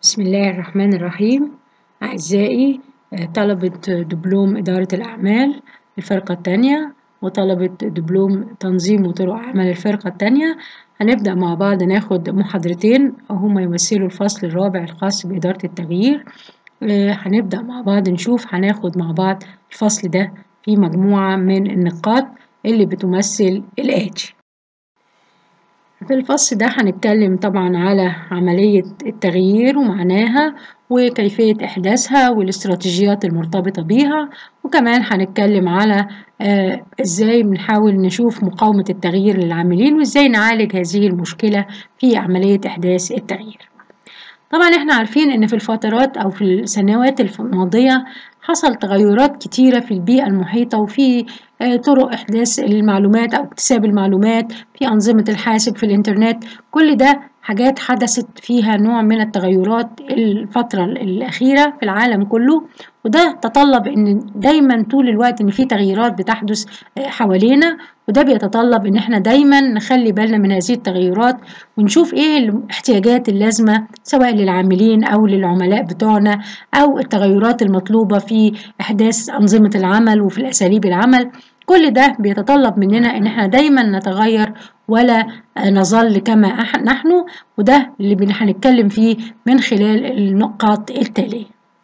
بسم الله الرحمن الرحيم أعزائي طلبة دبلوم إدارة الأعمال الفرقة التانية وطلبة دبلوم تنظيم وطرق أعمال الفرقة التانية هنبدأ مع بعض ناخد محاضرتين هما يمثلوا الفصل الرابع الخاص بإدارة التغيير هنبدأ مع بعض نشوف هناخد مع بعض الفصل ده في مجموعة من النقاط اللي بتمثل الآتي في الفصل ده هنتكلم طبعا على عملية التغيير ومعناها وكيفية إحداثها والاستراتيجيات المرتبطة بيها وكمان هنتكلم على آه إزاي بنحاول نشوف مقاومة التغيير للعاملين وإزاي نعالج هذه المشكلة في عملية إحداث التغيير طبعا احنا عارفين ان في الفترات او في السنوات الماضية حصل تغيرات كتيرة في البيئة المحيطة وفي طرق إحداث المعلومات أو اكتساب المعلومات في أنظمة الحاسب في الإنترنت كل ده حاجات حدثت فيها نوع من التغيرات الفترة الأخيرة في العالم كله وده تطلب إن دايما طول الوقت إن في تغييرات بتحدث حوالينا وده بيتطلب إن إحنا دايما نخلي بالنا من هذه التغيرات ونشوف إيه الاحتياجات اللازمة سواء للعاملين أو للعملاء بتوعنا أو التغيرات المطلوبة في إحداث أنظمة العمل وفي الأساليب العمل كل ده بيتطلب مننا ان احنا دايما نتغير ولا نظل كما نحن وده اللي هنتكلم فيه من خلال النقاط التالية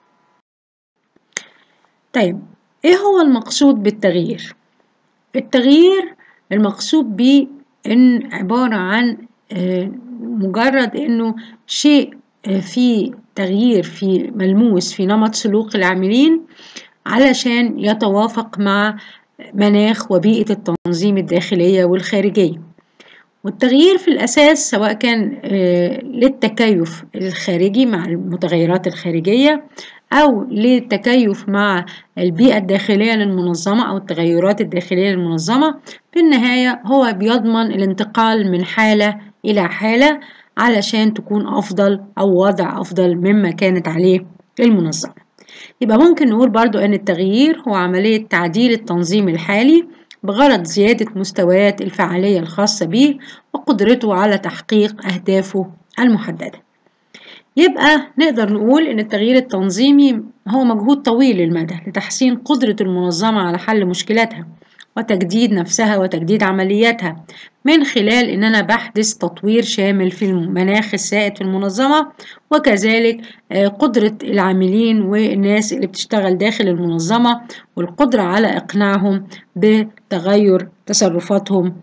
طيب ايه هو المقصود بالتغيير التغيير المقصود به ان عبارة عن مجرد انه شيء في تغيير في ملموس في نمط سلوك العاملين علشان يتوافق مع مناخ وبيئة التنظيم الداخلية والخارجية والتغيير في الأساس سواء كان للتكيف الخارجي مع المتغيرات الخارجية أو للتكيف مع البيئة الداخلية للمنظمة أو التغيرات الداخلية للمنظمة في النهاية هو بيضمن الانتقال من حالة إلى حالة علشان تكون أفضل أو وضع أفضل مما كانت عليه المنظمة يبقى ممكن نقول برضو أن التغيير هو عملية تعديل التنظيم الحالي بغرض زيادة مستويات الفعالية الخاصة به وقدرته على تحقيق أهدافه المحددة يبقى نقدر نقول أن التغيير التنظيمي هو مجهود طويل المدى لتحسين قدرة المنظمة على حل مشكلاتها وتجديد نفسها وتجديد عملياتها من خلال ان انا بحدث تطوير شامل في المناخ السائد في المنظمة وكذلك قدرة العاملين والناس اللي بتشتغل داخل المنظمة والقدرة على اقناعهم بتغير تصرفاتهم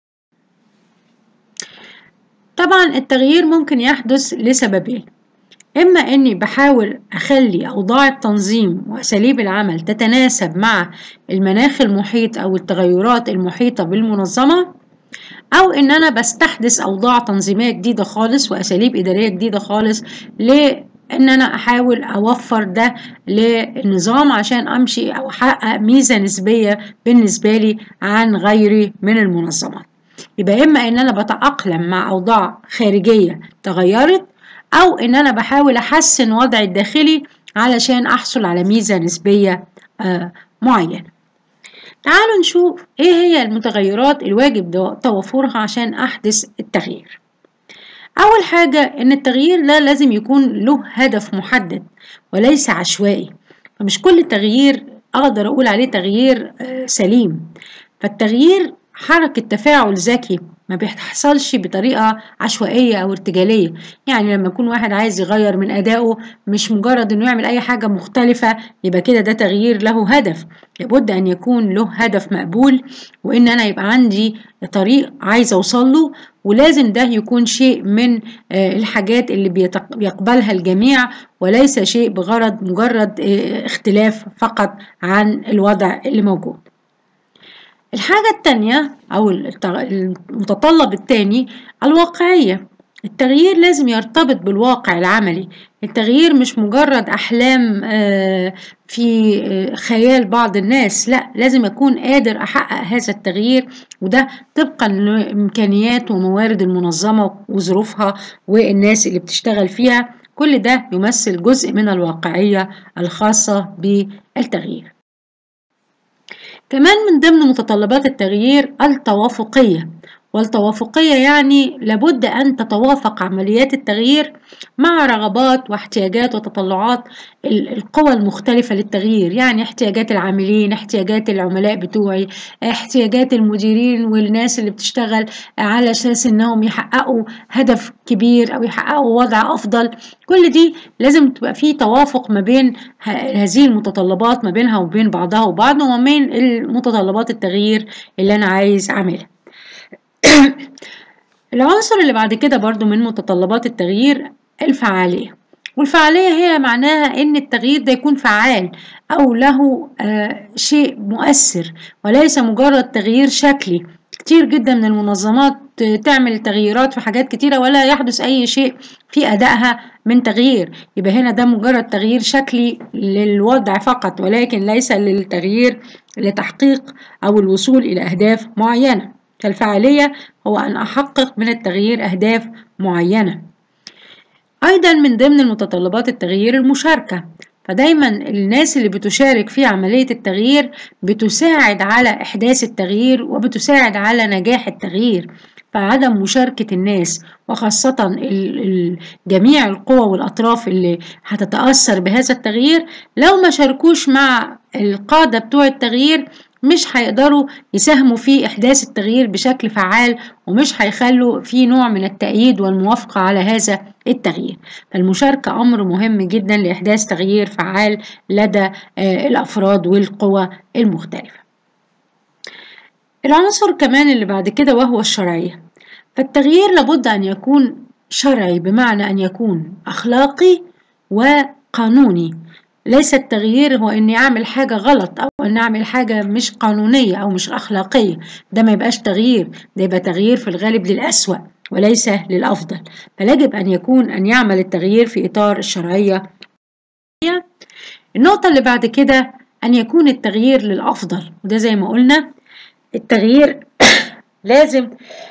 طبعا التغيير ممكن يحدث لسببين إما إني بحاول أخلي أوضاع التنظيم وأساليب العمل تتناسب مع المناخ المحيط أو التغيرات المحيطة بالمنظمة أو إن أنا بستحدث أوضاع تنظيمية جديدة خالص وأساليب إدارية جديدة خالص لإن أنا أحاول أوفر ده للنظام عشان أمشي أو أحقق ميزة نسبية بالنسبة لي عن غيري من المنظمات يبقى إما إن أنا بتأقلم مع أوضاع خارجية تغيرت أو إن أنا بحاول أحسن وضعي الداخلي علشان أحصل على ميزة نسبية آه معينة تعالوا نشوف إيه هي المتغيرات الواجب توفرها عشان أحدث التغيير أول حاجة إن التغيير ده لازم يكون له هدف محدد وليس عشوائي فمش كل تغيير أقدر أقول عليه تغيير آه سليم فالتغيير حركة تفاعل ذكي ما بيحصلش بطريقة عشوائية أو ارتجالية يعني لما يكون واحد عايز يغير من أدائه مش مجرد إنه يعمل أي حاجة مختلفة يبقى كده ده تغيير له هدف لابد أن يكون له هدف مقبول وإن أنا يبقى عندي طريق عايز أوصل له ولازم ده يكون شيء من الحاجات اللي بيقبلها الجميع وليس شيء بغرض مجرد اختلاف فقط عن الوضع اللي موجود الحاجة التانية أو المتطلب التاني الواقعية التغيير لازم يرتبط بالواقع العملي التغيير مش مجرد أحلام في خيال بعض الناس لا لازم أكون قادر أحقق هذا التغيير وده طبقا لإمكانيات وموارد المنظمة وظروفها والناس اللي بتشتغل فيها كل ده يمثل جزء من الواقعية الخاصة بالتغيير كمان من ضمن متطلبات التغيير التوافقية والتوافقية يعني لابد أن تتوافق عمليات التغيير مع رغبات واحتياجات وتطلعات القوى المختلفة للتغيير يعني احتياجات العاملين احتياجات العملاء بتوعي احتياجات المديرين والناس اللي بتشتغل على أساس أنهم يحققوا هدف كبير أو يحققوا وضع أفضل كل دي لازم تبقى في توافق ما بين هذه المتطلبات ما بينها وبين بعضها وبعض وما بين المتطلبات التغيير اللي أنا عايز أعملها العنصر اللي بعد كده برضو من متطلبات التغيير الفعالية والفعالية هي معناها إن التغيير ده يكون فعال أو له آه شيء مؤثر وليس مجرد تغيير شكلي كتير جدا من المنظمات تعمل تغييرات في حاجات كتيرة ولا يحدث أي شيء في أدائها من تغيير يبقى هنا ده مجرد تغيير شكلي للوضع فقط ولكن ليس للتغيير لتحقيق أو الوصول إلى أهداف معينة فالفعالية هو أن أحقق من التغيير أهداف معينة أيضا من ضمن المتطلبات التغيير المشاركة فدايما الناس اللي بتشارك في عملية التغيير بتساعد على إحداث التغيير وبتساعد على نجاح التغيير فعدم مشاركة الناس وخاصة جميع القوى والأطراف اللي هتتأثر بهذا التغيير لو ما شاركوش مع القادة بتوع التغيير مش هيقدروا يساهموا في إحداث التغيير بشكل فعال ومش هيخلوا في نوع من التأييد والموافقة على هذا التغيير فالمشاركة أمر مهم جدا لإحداث تغيير فعال لدى الأفراد والقوى المختلفة العنصر كمان اللي بعد كده وهو الشرعية فالتغيير لابد أن يكون شرعي بمعنى أن يكون أخلاقي وقانوني ليس التغيير هو اني اعمل حاجة غلط او اني اعمل حاجة مش قانونية او مش اخلاقية ده ما يبقاش تغيير ده يبقى تغيير في الغالب للأسوأ وليس للأفضل فيجب أن يكون أن يعمل التغيير في إطار الشرعية النقطة اللي بعد كده أن يكون التغيير للأفضل وده زي ما قلنا التغيير لازم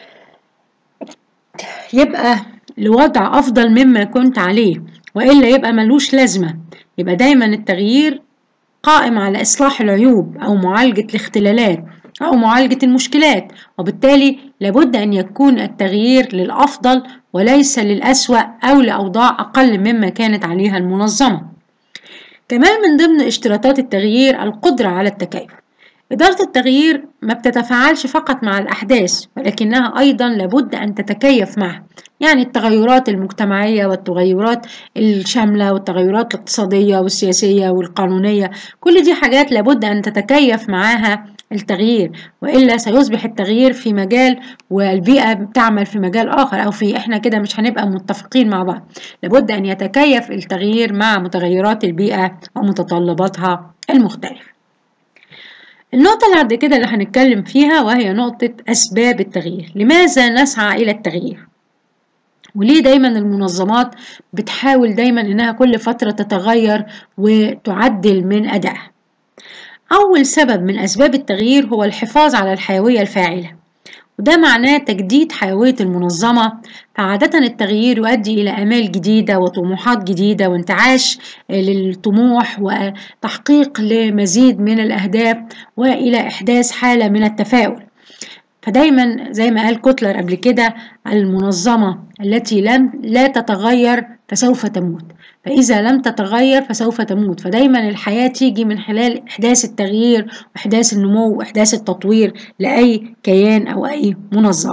يبقى لوضع أفضل مما كنت عليه وإلا يبقى ملوش لازمة يبقى دايما التغيير قائم على إصلاح العيوب أو معالجة الاختلالات أو معالجة المشكلات وبالتالي لابد أن يكون التغيير للأفضل وليس للأسوأ أو لأوضاع أقل مما كانت عليها المنظمة كمان من ضمن اشتراطات التغيير القدرة على التكيف إدارة التغيير ما بتتفاعلش فقط مع الأحداث ولكنها أيضا لابد أن تتكيف معها يعني التغيرات المجتمعية والتغيرات الشاملة والتغيرات الاقتصادية والسياسية والقانونية كل دي حاجات لابد أن تتكيف معاها التغيير وإلا سيصبح التغيير في مجال والبيئة بتعمل في مجال آخر أو في إحنا كده مش هنبقى متفقين مع بعض لابد أن يتكيف التغيير مع متغيرات البيئة ومتطلباتها المختلفة النقطة اللي بعد كده اللي هنتكلم فيها وهي نقطة أسباب التغيير لماذا نسعى إلى التغيير وليه دايما المنظمات بتحاول دايما إنها كل فترة تتغير وتعدل من أدائها أول سبب من أسباب التغيير هو الحفاظ على الحيوية الفاعلة وده معناه تجديد حيوية المنظمة فعادة التغيير يؤدي إلى آمال جديدة وطموحات جديدة وانتعاش للطموح وتحقيق لمزيد من الأهداف وإلى إحداث حالة من التفاؤل فدايما زي ما قال كوتلر قبل كده المنظمة التي لم لا تتغير فسوف تموت فإذا لم تتغير فسوف تموت فدايما الحياة تيجي من خلال إحداث التغيير وإحداث النمو وإحداث التطوير لأي كيان أو أي منظمة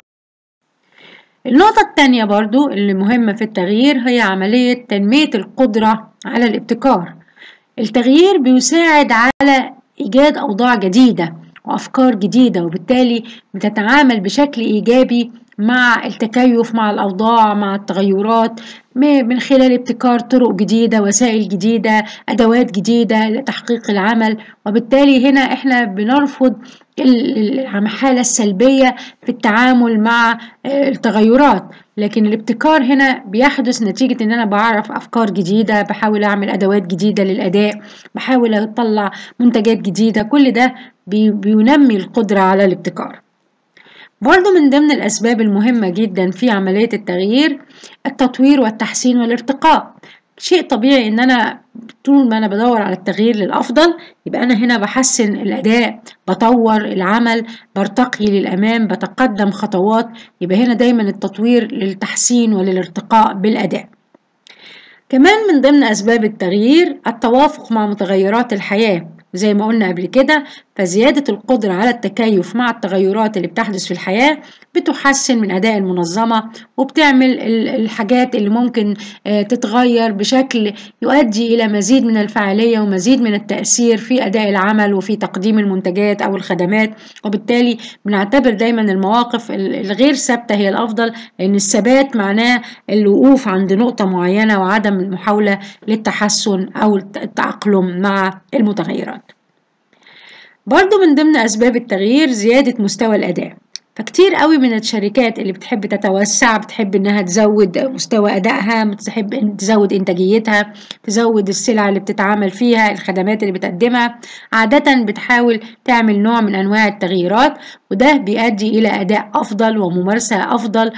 النقطة الثانية برضو اللي مهمة في التغيير هي عملية تنمية القدرة على الابتكار التغيير بيساعد على إيجاد أوضاع جديدة وأفكار جديدة وبالتالي بتتعامل بشكل إيجابي مع التكيف مع الأوضاع مع التغيرات من خلال ابتكار طرق جديدة وسائل جديدة أدوات جديدة لتحقيق العمل وبالتالي هنا إحنا بنرفض الحالة السلبية في التعامل مع التغيرات لكن الابتكار هنا بيحدث نتيجة ان انا بعرف افكار جديدة بحاول اعمل ادوات جديدة للاداء بحاول اطلع منتجات جديدة كل ده بينمي القدرة على الابتكار برضو من ضمن الأسباب المهمة جدا في عملية التغيير التطوير والتحسين والارتقاء شيء طبيعي ان انا طول ما انا بدور على التغيير للافضل يبقى انا هنا بحسن الاداء بطور العمل برتقي للامام بتقدم خطوات يبقى هنا دايما التطوير للتحسين وللارتقاء بالاداء كمان من ضمن اسباب التغيير التوافق مع متغيرات الحياه زي ما قلنا قبل كده فزيادة القدرة على التكيف مع التغيرات اللي بتحدث في الحياة بتحسن من أداء المنظمة وبتعمل الحاجات اللي ممكن تتغير بشكل يؤدي إلى مزيد من الفعالية ومزيد من التأثير في أداء العمل وفي تقديم المنتجات أو الخدمات وبالتالي بنعتبر دايما المواقف الغير ثابتة هي الأفضل لأن الثبات معناه الوقوف عند نقطة معينة وعدم المحاولة للتحسن أو التأقلم مع المتغيرات برضو من ضمن أسباب التغيير زيادة مستوى الأداء فكتير قوي من الشركات اللي بتحب تتوسع بتحب انها تزود مستوى ادائها بتحب تزود انتاجيتها تزود السلع اللي بتتعامل فيها الخدمات اللي بتقدمها عادة بتحاول تعمل نوع من انواع التغييرات وده بيؤدي الى اداء افضل وممارسة افضل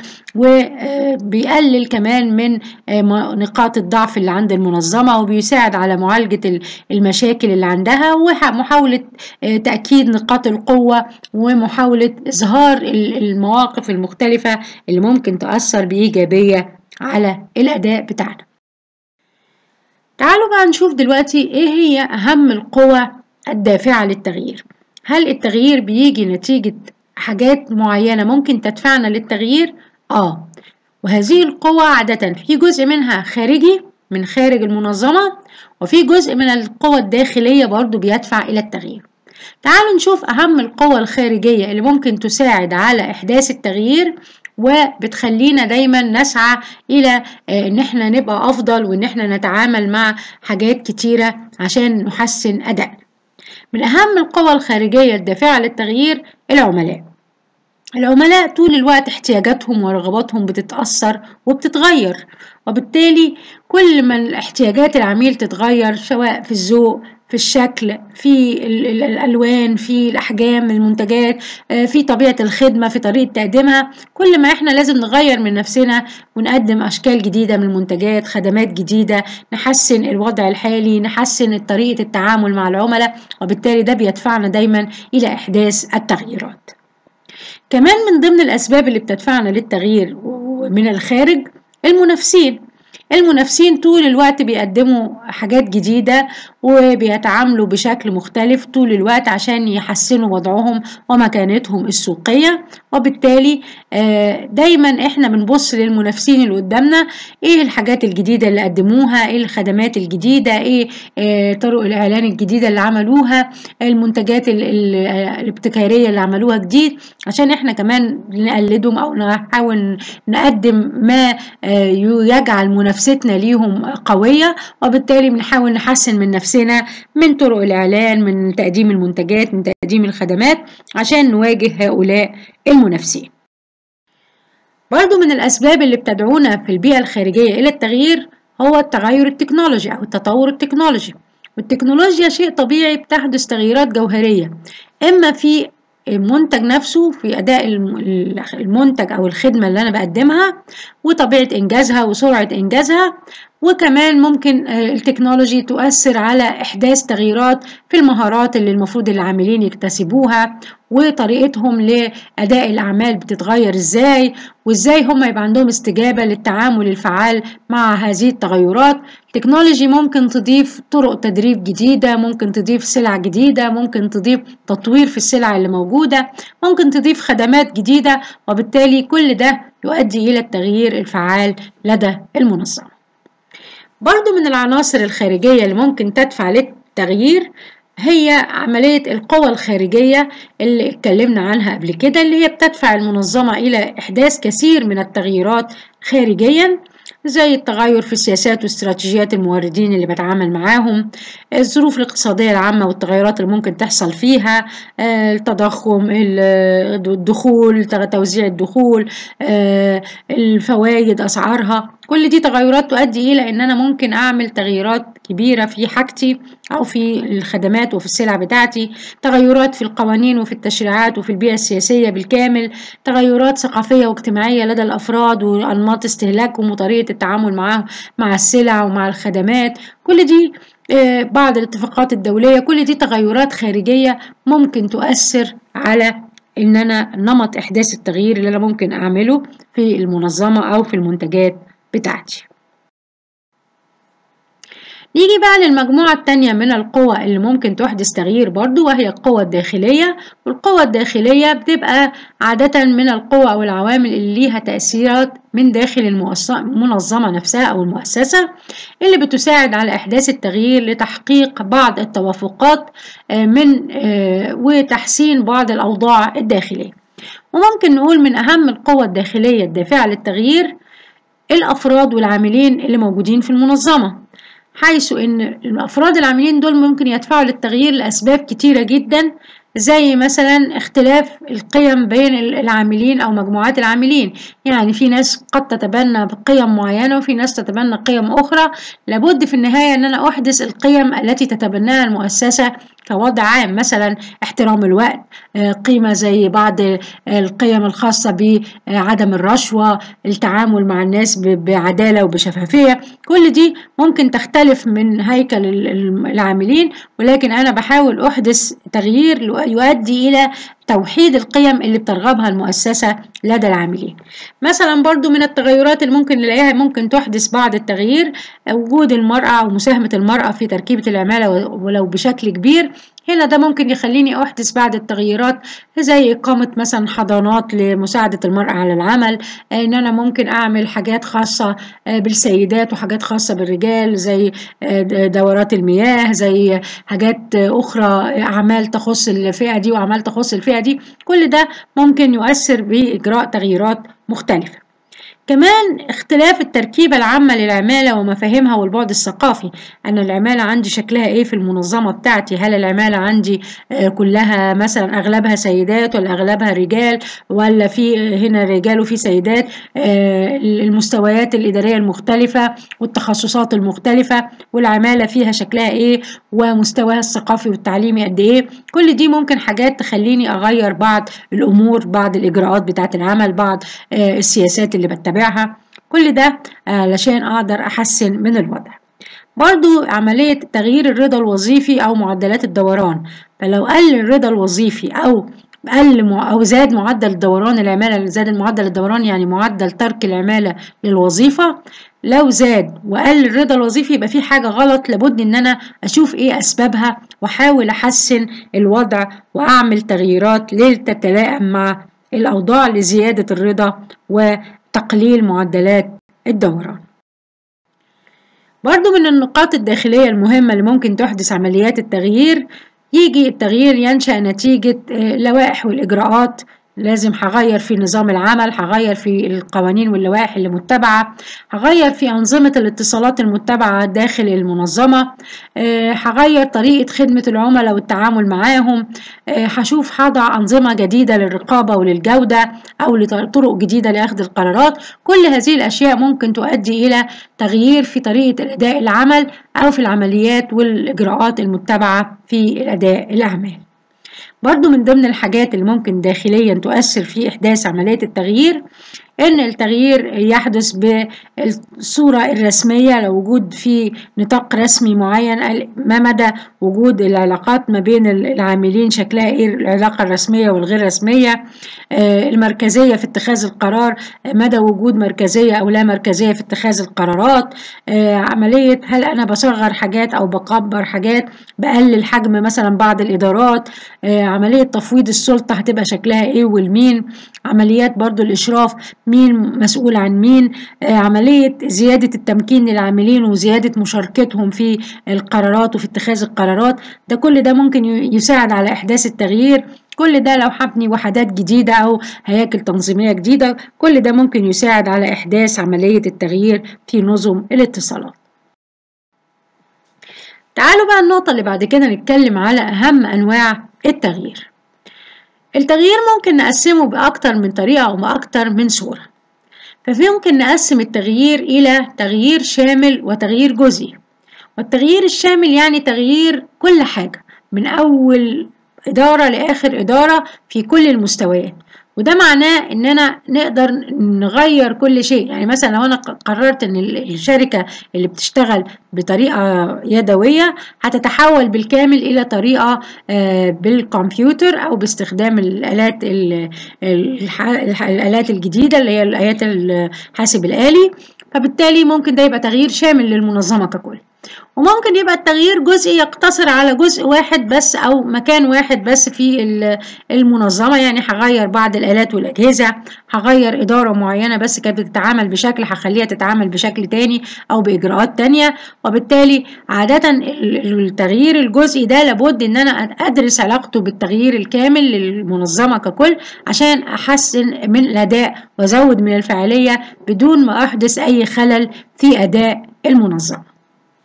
وبيقلل كمان من نقاط الضعف اللي عند المنظمة وبيساعد على معالجة المشاكل اللي عندها ومحاولة تأكيد نقاط القوة ومحاولة إظهار المواقف المختلفة اللي ممكن تأثر بإيجابية على الأداء بتاعنا تعالوا بقى نشوف دلوقتي إيه هي أهم القوى الدافعة للتغيير هل التغيير بيجي نتيجة حاجات معينة ممكن تدفعنا للتغيير؟ آه وهذه القوى عادة في جزء منها خارجي من خارج المنظمة وفي جزء من القوى الداخلية برضو بيدفع إلى التغيير تعالوا نشوف أهم القوى الخارجية اللي ممكن تساعد على إحداث التغيير وبتخلينا دايما نسعى إلى إن احنا نبقى أفضل وإن احنا نتعامل مع حاجات كتيرة عشان نحسن أدائنا من أهم القوى الخارجية الدافعة للتغيير العملاء العملاء طول الوقت احتياجاتهم ورغباتهم بتتأثر وبتتغير وبالتالي كل ما احتياجات العميل تتغير سواء في الذوق في الشكل في الألوان في الأحجام المنتجات في طبيعة الخدمة في طريقة تقديمها كل ما احنا لازم نغير من نفسنا ونقدم أشكال جديدة من المنتجات خدمات جديدة نحسن الوضع الحالي نحسن طريقة التعامل مع العملاء وبالتالي ده بيدفعنا دايما إلى إحداث التغييرات كمان من ضمن الأسباب اللي بتدفعنا للتغيير من الخارج المنافسين المنافسين طول الوقت بيقدموا حاجات جديدة وبيتعاملوا بشكل مختلف طول الوقت عشان يحسنوا وضعهم ومكانتهم السوقية وبالتالي دايما احنا بنبص للمنافسين اللي قدامنا ايه الحاجات الجديدة اللي قدموها ايه الخدمات الجديدة ايه طرق الاعلان الجديدة اللي عملوها المنتجات الابتكارية اللي عملوها جديد عشان احنا كمان نقلدهم او نحاول نقدم ما يجعل منافستنا ليهم قوية وبالتالي بنحاول نحسن من نفسنا من طرق الإعلان من تقديم المنتجات من تقديم الخدمات عشان نواجه هؤلاء المنافسين برضو من الأسباب اللي بتدعونا في البيئة الخارجية إلى التغيير هو التغير التكنولوجي أو التطور التكنولوجي والتكنولوجيا شيء طبيعي بتحدث تغييرات جوهرية إما في المنتج نفسه في أداء المنتج أو الخدمة اللي أنا بقدمها وطبيعة إنجازها وسرعة إنجازها وكمان ممكن التكنولوجي تؤثر على إحداث تغييرات في المهارات اللي المفروض العاملين يكتسبوها وطريقتهم لأداء الأعمال بتتغير إزاي وإزاي هم يبقى عندهم استجابة للتعامل الفعال مع هذه التغيرات التكنولوجي ممكن تضيف طرق تدريب جديدة ممكن تضيف سلع جديدة ممكن تضيف تطوير في السلع اللي موجودة ممكن تضيف خدمات جديدة وبالتالي كل ده يؤدي إلى التغيير الفعال لدى المنظمة برضو من العناصر الخارجية اللي ممكن تدفع للتغيير هي عملية القوى الخارجية اللي اتكلمنا عنها قبل كده اللي هي بتدفع المنظمة إلى إحداث كثير من التغييرات خارجيا زي التغير في السياسات واستراتيجيات الموردين اللي بتعامل معاهم الظروف الاقتصادية العامة والتغيرات اللي ممكن تحصل فيها التضخم الدخول توزيع الدخول الفوائد أسعارها كل دي تغيرات تؤدي إلى إن أنا ممكن أعمل تغييرات كبيرة في حاجتي أو في الخدمات وفي السلع بتاعتي تغيرات في القوانين وفي التشريعات وفي البيئة السياسية بالكامل تغيرات ثقافية واجتماعية لدى الأفراد وأنماط استهلاكهم وطريقة التعامل معهم مع السلع ومع الخدمات كل دي بعض الاتفاقات الدولية كل دي تغيرات خارجية ممكن تؤثر على ان انا نمط احداث التغيير اللي انا ممكن اعمله في المنظمة او في المنتجات بتاعتي نيجي بقى للمجموعة التانية من القوى اللي ممكن تحدث تغيير برضو وهي القوى الداخلية والقوى الداخلية بتبقى عادة من القوى أو العوامل اللي ليها تأثيرات من داخل المنظمة نفسها أو المؤسسة اللي بتساعد على إحداث التغيير لتحقيق بعض التوافقات من وتحسين بعض الأوضاع الداخلية وممكن نقول من أهم القوى الداخلية الدافعة للتغيير الأفراد والعاملين اللي موجودين في المنظمة حيث ان الافراد العاملين دول ممكن يدفعوا للتغيير لاسباب كتيره جدا زي مثلا اختلاف القيم بين العاملين او مجموعات العاملين يعني في ناس قد تتبنى قيم معينه وفي ناس تتبنى قيم اخرى لابد في النهايه ان انا احدث القيم التي تتبناها المؤسسه كوضع عام مثلا احترام الوقت قيمه زي بعض القيم الخاصه بعدم الرشوه التعامل مع الناس بعداله وبشفافيه كل دي ممكن تختلف من هيكل العاملين ولكن انا بحاول احدث تغيير يؤدي الى توحيد القيم اللي بترغبها المؤسسة لدى العاملين مثلا برضو من التغيرات اللي ممكن نلاقيها ممكن تحدث بعض التغيير وجود المرأة أو مساهمة المرأة في تركيبة العمالة ولو بشكل كبير هنا ده ممكن يخليني أحدث بعض التغييرات زي إقامة مثلا حضانات لمساعدة المرأة على العمل إن أنا ممكن أعمل حاجات خاصة بالسيدات وحاجات خاصة بالرجال زي دورات المياه زي حاجات أخرى أعمال تخص الفئة دي وأعمال تخص الفئة دي كل ده ممكن يؤثر بإجراء تغييرات مختلفة كمان اختلاف التركيبة العامة للعمالة ومفاهيمها والبعد الثقافي أن العمالة عندي شكلها إيه في المنظمة بتاعتي هل العمالة عندي كلها مثلا أغلبها سيدات ولا أغلبها رجال ولا في هنا رجال وفي سيدات المستويات الإدارية المختلفة والتخصصات المختلفة والعمالة فيها شكلها إيه ومستواها الثقافي والتعليمي قد إيه كل دي ممكن حاجات تخليني أغير بعض الأمور بعض الإجراءات بتاعة العمل بعض السياسات اللي بتبعها بتابعها كل ده علشان اقدر احسن من الوضع برضو عملية تغيير الرضا الوظيفي أو معدلات الدوران فلو قل الرضا الوظيفي أو قل أو زاد معدل دوران العمالة زاد معدل الدوران يعني معدل ترك العمالة للوظيفة لو زاد وقل الرضا الوظيفي يبقى في حاجة غلط لابد إن أنا أشوف إيه أسبابها وأحاول أحسن الوضع وأعمل تغييرات لتتلائم مع الأوضاع لزيادة الرضا و تقليل معدلات الدوران برضو من النقاط الداخلية المهمة اللي ممكن تحدث عمليات التغيير يجي التغيير ينشأ نتيجة اللوائح والإجراءات لازم هغير في نظام العمل هغير في القوانين واللوائح اللي متبعة هغير في أنظمة الاتصالات المتبعة داخل المنظمة هغير طريقة خدمة العملاء والتعامل معاهم هشوف هضع أنظمة جديدة للرقابة وللجودة أو لطرق جديدة لأخذ القرارات كل هذه الأشياء ممكن تؤدي إلى تغيير في طريقة الأداء العمل أو في العمليات والإجراءات المتبعة في الأداء الأعمال برضو من ضمن الحاجات اللي ممكن داخليا تؤثر في إحداث عملية التغيير إن التغيير يحدث بالصورة الرسمية لو وجود في نطاق رسمي معين ما مدى وجود العلاقات ما بين العاملين شكلها إيه العلاقة الرسمية والغير رسمية المركزية في اتخاذ القرار مدى وجود مركزية أو لا مركزية في اتخاذ القرارات عملية هل أنا بصغر حاجات أو بكبر حاجات بقلل حجم مثلا بعض الإدارات عملية تفويض السلطة هتبقى شكلها إيه والمين عمليات برضو الإشراف مين مسؤول عن مين عملية زيادة التمكين للعاملين وزيادة مشاركتهم في القرارات وفي اتخاذ القرارات ده كل ده ممكن يساعد على إحداث التغيير كل ده لو هبني وحدات جديدة أو هياكل تنظيمية جديدة كل ده ممكن يساعد على إحداث عملية التغيير في نظم الاتصالات تعالوا بقى النقطة اللي بعد كده نتكلم على أهم أنواع التغيير التغيير ممكن نقسمه بأكتر من طريقة أو بأكتر من صورة فممكن نقسم التغيير إلى تغيير شامل وتغيير جزئي والتغيير الشامل يعني تغيير كل حاجة من أول إدارة لآخر إدارة في كل المستويات وده معناه اننا نقدر نغير كل شيء يعني مثلا لو انا قررت ان الشركه اللي بتشتغل بطريقه يدويه هتتحول بالكامل الى طريقه بالكمبيوتر او باستخدام الالات الالات الجديده اللي هي الالات الحاسب الالي فبالتالي ممكن ده يبقى تغيير شامل للمنظمه ككل وممكن يبقى التغيير جزئي يقتصر على جزء واحد بس او مكان واحد بس في المنظمه يعني هغير بعض الالات والاجهزه هغير اداره معينه بس كانت بتتعامل بشكل هخليها تتعامل بشكل تاني او باجراءات تانية وبالتالي عاده التغيير الجزئي ده لابد ان انا ادرس علاقته بالتغيير الكامل للمنظمه ككل عشان احسن من الاداء وازود من الفاعليه بدون ما احدث اي خلل في اداء المنظمه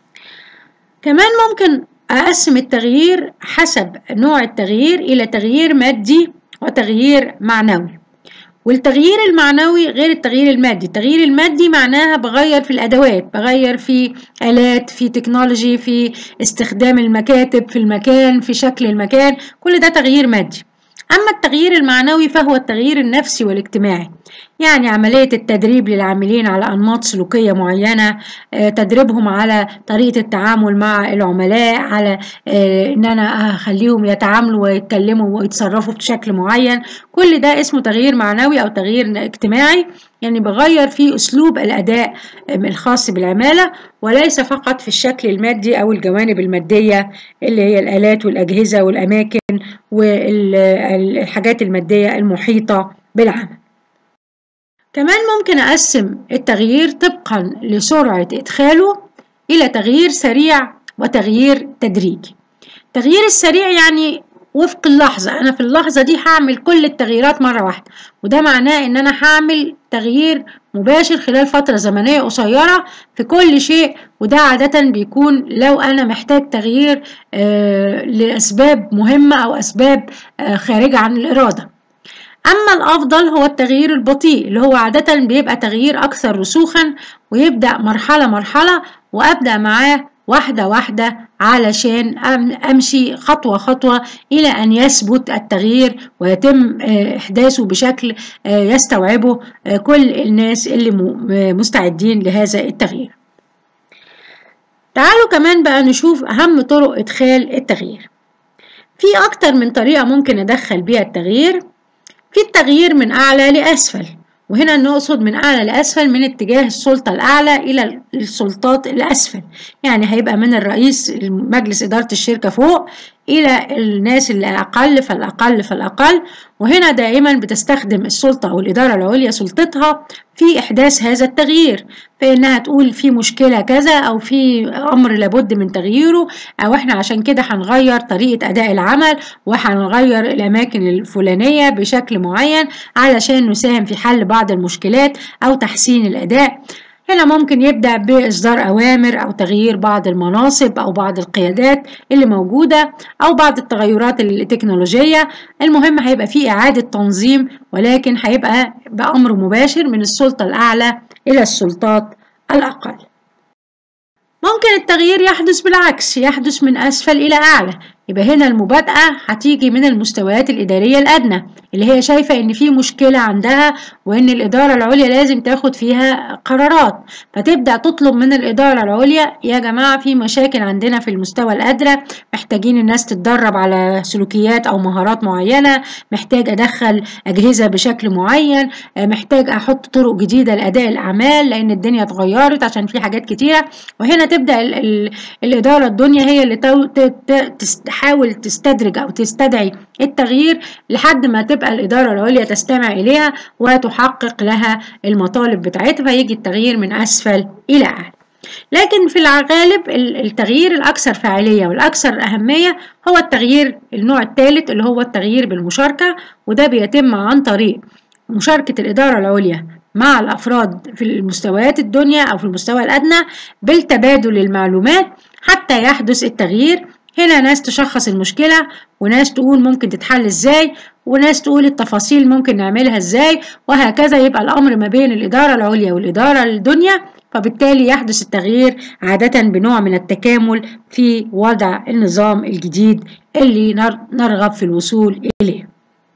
كمان ممكن أقسم التغيير حسب نوع التغيير إلى تغيير مادي وتغيير معنوي والتغيير المعنوي غير التغيير المادي التغيير المادي معناها بغير في الأدوات بغير في آلات في تكنولوجي في استخدام المكاتب في المكان في شكل المكان كل ده تغيير مادي أما التغيير المعنوي فهو التغيير النفسي والاجتماعي يعني عملية التدريب للعاملين على أنماط سلوكية معينة تدريبهم على طريقة التعامل مع العملاء على إن أنا أخليهم يتعاملوا ويتكلموا ويتصرفوا بشكل معين كل ده اسمه تغيير معنوي أو تغيير اجتماعي يعني بغير في أسلوب الأداء الخاص بالعمالة وليس فقط في الشكل المادي أو الجوانب المادية اللي هي الآلات والأجهزة والأماكن والحاجات المادية المحيطة بالعمل كمان ممكن أقسم التغيير طبقا لسرعة إدخاله إلى تغيير سريع وتغيير تدريجي التغيير السريع يعني وفق اللحظة أنا في اللحظة دي هعمل كل التغييرات مرة واحدة وده معناه إن أنا هعمل تغيير مباشر خلال فترة زمنية قصيرة في كل شيء وده عادة بيكون لو أنا محتاج تغيير آه لأسباب مهمة أو أسباب آه خارجة عن الإرادة أما الأفضل هو التغيير البطيء اللي هو عادة بيبقى تغيير أكثر رسوخا ويبدأ مرحلة مرحلة وأبدأ معاه واحدة واحدة علشان أمشي خطوة خطوة إلى أن يثبت التغيير ويتم إحداثه بشكل يستوعبه كل الناس اللي مستعدين لهذا التغيير تعالوا كمان بقى نشوف أهم طرق إدخال التغيير في أكتر من طريقة ممكن أدخل بيها التغيير في التغيير من أعلى لأسفل وهنا نقصد من أعلى لأسفل من اتجاه السلطة الأعلى إلى السلطات الأسفل يعني هيبقى من الرئيس مجلس إدارة الشركة فوق إلى الناس اللي أقل فالأقل فالأقل وهنا دائما بتستخدم السلطة أو الإدارة العليا سلطتها في إحداث هذا التغيير فإنها تقول في مشكلة كذا أو في أمر لابد من تغييره أو إحنا عشان كده هنغير طريقة أداء العمل وهنغير الأماكن الفلانية بشكل معين علشان نساهم في حل بعض المشكلات أو تحسين الأداء هنا ممكن يبدأ بإصدار أوامر أو تغيير بعض المناصب أو بعض القيادات اللي موجودة أو بعض التغيرات التكنولوجية المهم هيبقى فيه إعادة تنظيم ولكن هيبقى بأمر مباشر من السلطة الأعلى إلى السلطات الأقل ممكن التغيير يحدث بالعكس يحدث من أسفل إلى أعلى يبقى هنا المبادئة هتيجي من المستويات الإدارية الأدنى اللي هي شايفة إن في مشكلة عندها وإن الإدارة العليا لازم تاخد فيها قرارات فتبدأ تطلب من الإدارة العليا يا جماعة في مشاكل عندنا في المستوى الأدنى محتاجين الناس تتدرب على سلوكيات أو مهارات معينة محتاج أدخل أجهزة بشكل معين محتاج أحط طرق جديدة لأداء الأعمال لأن الدنيا اتغيرت عشان في حاجات كتيرة وهنا تبدأ ال ال الإدارة الدنيا هي اللي تحاول تستدرج أو تستدعي التغيير لحد ما تبقى الإدارة العليا تستمع إليها وتحقق لها المطالب بتاعتها فيجي التغيير من أسفل إلى أعلى لكن في الغالب التغيير الأكثر فاعلية والأكثر أهمية هو التغيير النوع الثالث اللي هو التغيير بالمشاركة وده بيتم عن طريق مشاركة الإدارة العليا مع الأفراد في المستويات الدنيا أو في المستوى الأدنى بالتبادل المعلومات حتى يحدث التغيير هنا ناس تشخص المشكلة وناس تقول ممكن تتحل ازاي وناس تقول التفاصيل ممكن نعملها ازاي وهكذا يبقى الأمر ما بين الإدارة العليا والإدارة الدنيا فبالتالي يحدث التغيير عادة بنوع من التكامل في وضع النظام الجديد اللي نرغب في الوصول إليه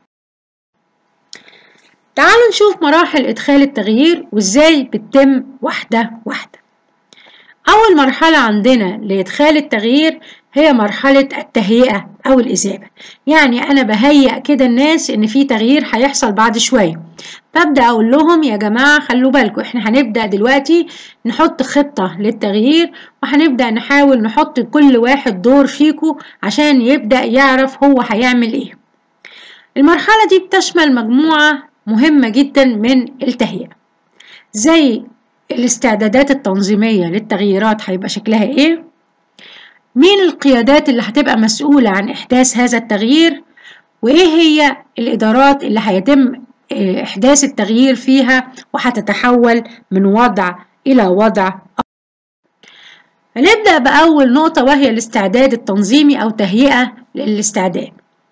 تعالوا نشوف مراحل إدخال التغيير وإزاي بتتم واحدة واحدة أول مرحلة عندنا لإدخال التغيير هي مرحلة التهيئة أو الإذابة يعني أنا بهيئ كده الناس إن في تغيير هيحصل بعد شوية ببدأ أقول لهم يا جماعة خلوا بالكم إحنا هنبدأ دلوقتي نحط خطة للتغيير وهنبدأ نحاول نحط كل واحد دور فيكم عشان يبدأ يعرف هو هيعمل إيه المرحلة دي بتشمل مجموعة مهمة جدا من التهيئة زي الاستعدادات التنظيمية للتغييرات هيبقى شكلها ايه مين القيادات اللي هتبقى مسؤولة عن إحداث هذا التغيير وإيه هي الإدارات اللي هيتم إحداث التغيير فيها وهتتحول من وضع إلى وضع هنبدأ بأول نقطة وهي الاستعداد التنظيمي أو تهيئة للاستعداد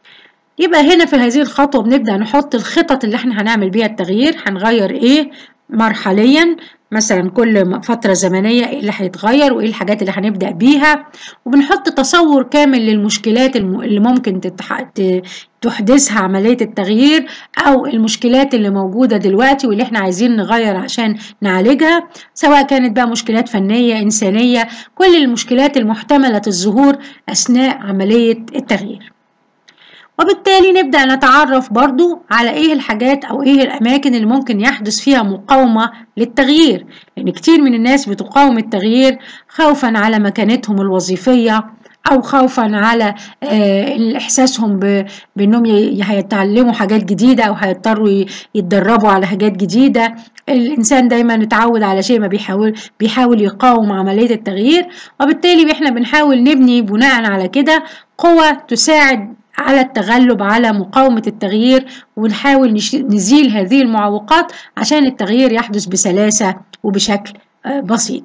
يبقى هنا في هذه الخطوة بنبدأ نحط الخطط اللي احنا هنعمل بيها التغيير هنغير ايه مرحليا مثلا كل فترة زمنية ايه اللي هيتغير وايه الحاجات اللي هنبدأ بيها وبنحط تصور كامل للمشكلات اللي ممكن تتح... تحدثها عملية التغيير أو المشكلات اللي موجودة دلوقتي واللي احنا عايزين نغير عشان نعالجها سواء كانت بقى مشكلات فنية إنسانية كل المشكلات المحتملة الظهور أثناء عملية التغيير وبالتالي نبدأ نتعرف برضو على ايه الحاجات او ايه الاماكن اللي ممكن يحدث فيها مقاومة للتغيير لان كتير من الناس بتقاوم التغيير خوفا على مكانتهم الوظيفية او خوفا على آه احساسهم بانهم هيتعلموا حاجات جديده او هيضطروا يتدربوا على حاجات جديده الانسان دايما اتعود على شيء ما بيحاول بيحاول يقاوم عمليه التغيير وبالتالي احنا بنحاول نبني بناء على كده قوة تساعد على التغلب على مقاومة التغيير ونحاول نزيل هذه المعوقات عشان التغيير يحدث بسلاسة وبشكل بسيط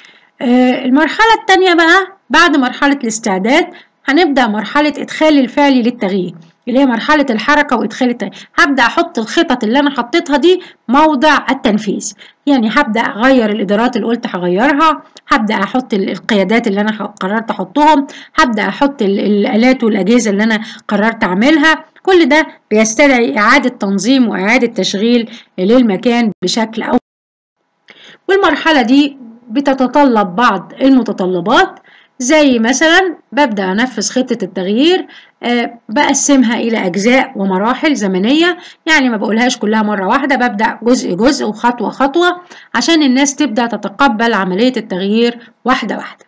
المرحلة الثانية بقى بعد مرحلة الاستعداد هنبدأ مرحلة إدخال الفعل للتغيير اللي هي مرحلة الحركة وإدخال التغيير هبدأ أحط الخطط اللي أنا حطيتها دي موضع التنفيذ يعني هبدأ أغير الإدارات اللي قلت هغيرها هبدأ أحط القيادات اللي أنا قررت أحطهم هبدأ أحط الآلات والأجهزة اللي أنا قررت أعملها كل ده بيستدعي إعادة تنظيم وإعادة تشغيل للمكان بشكل أو والمرحلة دي بتتطلب بعض المتطلبات زي مثلا ببدأ أنفذ خطة التغيير أه بقسمها إلى أجزاء ومراحل زمنية يعني ما بقولهاش كلها مرة واحدة ببدأ جزء جزء وخطوة خطوة عشان الناس تبدأ تتقبل عملية التغيير واحدة واحدة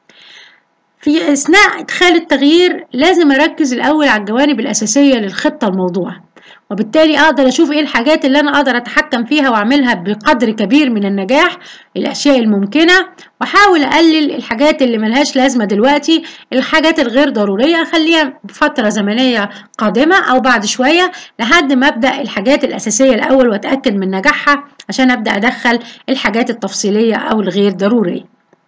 في أثناء إدخال التغيير لازم أركز الأول على الجوانب الأساسية للخطة الموضوعة وبالتالي أقدر أشوف إيه الحاجات اللي أنا أقدر أتحكم فيها وأعملها بقدر كبير من النجاح الأشياء الممكنة وأحاول أقلل الحاجات اللي ملهاش لازمة دلوقتي الحاجات الغير ضرورية أخليها فترة زمنية قادمة أو بعد شوية لحد ما أبدأ الحاجات الأساسية الأول وأتأكد من نجاحها عشان أبدأ أدخل الحاجات التفصيلية أو الغير ضرورية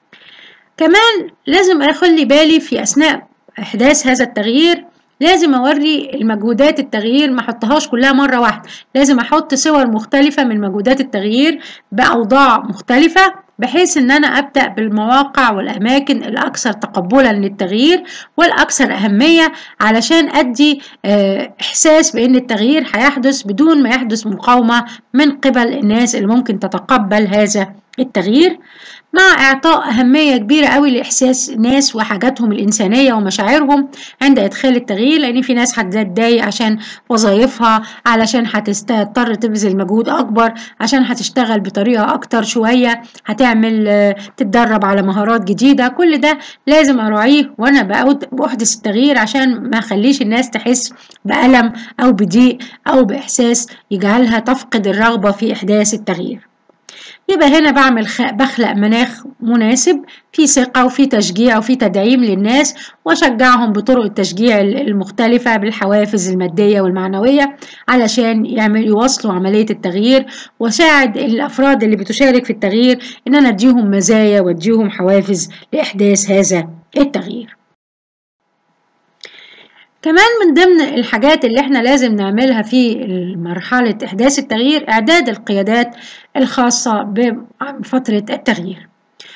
كمان لازم أخلي بالي في أثناء إحداث هذا التغيير لازم اوري المجهودات التغيير ما احطهاش كلها مره واحده لازم احط صور مختلفه من مجهودات التغيير باوضاع مختلفه بحيث ان انا ابدا بالمواقع والاماكن الاكثر تقبلا للتغيير والاكثر اهميه علشان ادي احساس بان التغيير هيحدث بدون ما يحدث مقاومه من قبل الناس اللي ممكن تتقبل هذا التغيير مع إعطاء أهمية كبيرة قوي لإحساس الناس وحاجاتهم الإنسانية ومشاعرهم عند إدخال التغيير لأن في ناس هتتضايق عشان وظائفها علشان هتضطر تبذل مجهود أكبر عشان هتشتغل بطريقة أكتر شوية هتعمل تتدرب على مهارات جديدة كل ده لازم أراعيه وأنا بأحدث التغيير عشان ما أخليش الناس تحس بألم أو بضيق أو بإحساس يجعلها تفقد الرغبة في إحداث التغيير. يبقى هنا بعمل خ... بخلق مناخ مناسب في ثقة وفي تشجيع وفي تدعيم للناس وأشجعهم بطرق التشجيع المختلفة بالحوافز المادية والمعنوية علشان يعمل يواصلوا عملية التغيير وساعد الأفراد اللي بتشارك في التغيير إن أنا أديهم مزايا وأديهم حوافز لإحداث هذا التغيير. كمان من ضمن الحاجات اللي احنا لازم نعملها في مرحلة إحداث التغيير إعداد القيادات الخاصة بفترة التغيير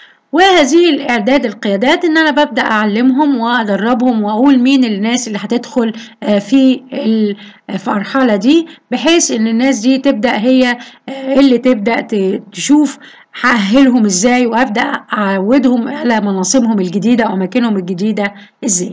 وهذه الإعداد القيادات إن أنا ببدأ أعلمهم وأدربهم وأقول مين الناس اللي هتدخل في المرحلة دي بحيث إن الناس دي تبدأ هي اللي تبدأ تشوف هأهلهم إزاي وأبدأ أعودهم على مناصبهم الجديدة وأماكنهم الجديدة إزاي.